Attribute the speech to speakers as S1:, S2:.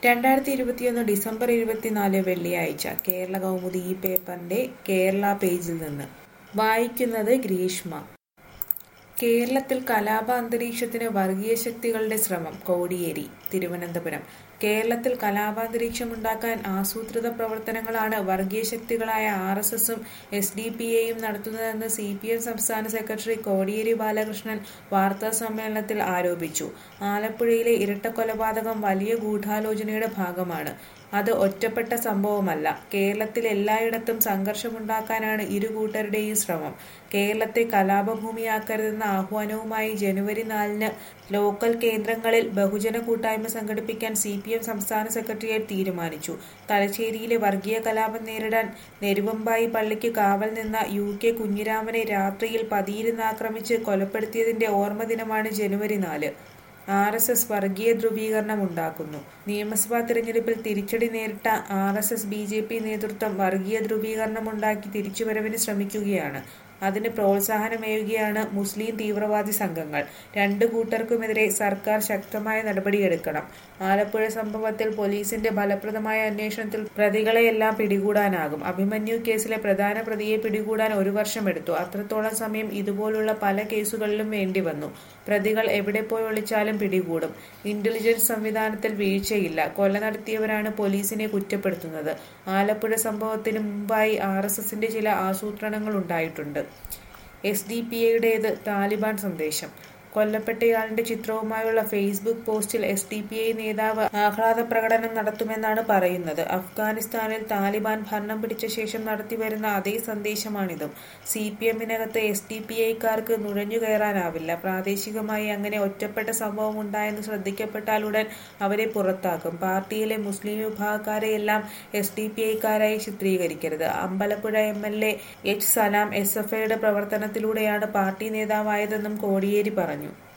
S1: രണ്ടായിരത്തി ഇരുപത്തിയൊന്ന് ഡിസംബർ ഇരുപത്തിനാല് വെള്ളിയാഴ്ച കേരള കൗമുദി ഈ പേപ്പറിന്റെ കേരള പേജിൽ നിന്ന് വായിക്കുന്നത് ഗ്രീഷ്മ കേരളത്തിൽ കലാപ അന്തരീക്ഷത്തിന് വർഗീയ ശക്തികളുടെ ശ്രമം കോടിയേരി തിരുവനന്തപുരം കേരളത്തിൽ കലാപാന്തരീക്ഷമുണ്ടാക്കാൻ ആസൂത്രിത പ്രവർത്തനങ്ങളാണ് വർഗീയ ശക്തികളായ ആർ എസ് എസും എസ് ഡി പി എയും നടത്തുന്നതെന്ന് സി പി എം സംസ്ഥാന സെക്രട്ടറി കോടിയേരി ബാലകൃഷ്ണൻ വാർത്താ സമ്മേളനത്തിൽ ആരോപിച്ചു ആലപ്പുഴയിലെ ഇരട്ടക്കൊലപാതകം വലിയ ഗൂഢാലോചനയുടെ ഭാഗമാണ് അത് ഒറ്റപ്പെട്ട സംഭവമല്ല കേരളത്തിൽ എല്ലായിടത്തും സംഘർഷമുണ്ടാക്കാനാണ് ഇരു കൂട്ടരുടെയും ശ്രമം കേരളത്തെ കലാപഭൂമിയാക്കരുതെന്ന ആഹ്വാനവുമായി ജനുവരി നാലിന് ലോക്കൽ കേന്ദ്രങ്ങളിൽ ബഹുജന കൂട്ടായ്മ സംഘടിപ്പിക്കാൻ സി പി എം സംസ്ഥാന സെക്രട്ടേറിയറ്റ് തീരുമാനിച്ചു തലശ്ശേരിയിലെ വർഗീയ കലാപം നേരിടാൻ നെരുവമ്പായി പള്ളിക്ക് കാവൽ നിന്ന യു കെ കുഞ്ഞിരാമനെ രാത്രിയിൽ പതിയിരുന്ന് ആക്രമിച്ച് കൊലപ്പെടുത്തിയതിന്റെ ഓർമ്മ ദിനമാണ് ജനുവരി നാല് ആർ എസ് എസ് വർഗീയ ധ്രുവീകരണം ഉണ്ടാക്കുന്നു നിയമസഭാ തിരഞ്ഞെടുപ്പിൽ തിരിച്ചടി നേരിട്ട R S S B J P നേതൃത്വം വർഗീയ ധ്രുവീകരണമുണ്ടാക്കി തിരിച്ചുവരവിന് ശ്രമിക്കുകയാണ് അതിന് പ്രോത്സാഹനമേകുകയാണ് മുസ്ലിം തീവ്രവാദി സംഘങ്ങൾ രണ്ടു കൂട്ടർക്കുമെതിരെ സർക്കാർ ശക്തമായ നടപടിയെടുക്കണം ആലപ്പുഴ സംഭവത്തിൽ പോലീസിന്റെ ഫലപ്രദമായ അന്വേഷണത്തിൽ പ്രതികളെയെല്ലാം പിടികൂടാനാകും അഭിമന്യു കേസിലെ പ്രധാന പ്രതിയെ പിടികൂടാൻ ഒരു വർഷമെടുത്തു അത്രത്തോളം സമയം ഇതുപോലുള്ള പല കേസുകളിലും വേണ്ടിവന്നു പ്രതികൾ എവിടെ പോയി ഒളിച്ചാലും പിടികൂടും ഇന്റലിജൻസ് സംവിധാനത്തിൽ വീഴ്ചയില്ല കൊല നടത്തിയവരാണ് പോലീസിനെ കുറ്റപ്പെടുത്തുന്നത് ആലപ്പുഴ സംഭവത്തിന് മുമ്പായി ആർ എസ് എസിന്റെ ചില ആസൂത്രണങ്ങൾ ഉണ്ടായിട്ടുണ്ട് എസ് ഡി പി എയുടേത് താലിബാൻ സന്ദേശം കൊല്ലപ്പെട്ടയാളിന്റെ ചിത്രവുമായുള്ള ഫേസ്ബുക്ക് പോസ്റ്റിൽ എസ് ഡി പി ഐ നേതാവ് ആഹ്ലാദ പ്രകടനം നടത്തുമെന്നാണ് പറയുന്നത് അഫ്ഗാനിസ്ഥാനിൽ താലിബാൻ ഭരണം പിടിച്ച ശേഷം നടത്തിവരുന്ന അതേ സന്ദേശമാണിതും സി പി എമ്മിനകത്ത് എസ് ഡി പി ഐക്കാർക്ക് നുഴഞ്ഞു കയറാനാവില്ല പ്രാദേശികമായി അങ്ങനെ ഒറ്റപ്പെട്ട സംഭവം ഉണ്ടായെന്ന് ശ്രദ്ധിക്കപ്പെട്ടാലുടൻ അവരെ പുറത്താക്കും പാർട്ടിയിലെ മുസ്ലിം വിഭാഗക്കാരെയെല്ലാം എസ് ഡി പി ഐക്കാരായി ചിത്രീകരിക്കരുത് Ambalappuzha M L A H Salam S F ഐയുടെ പ്രവർത്തനത്തിലൂടെയാണ് പാർട്ടി നേതാവായതെന്നും കോടിയേരി പറഞ്ഞു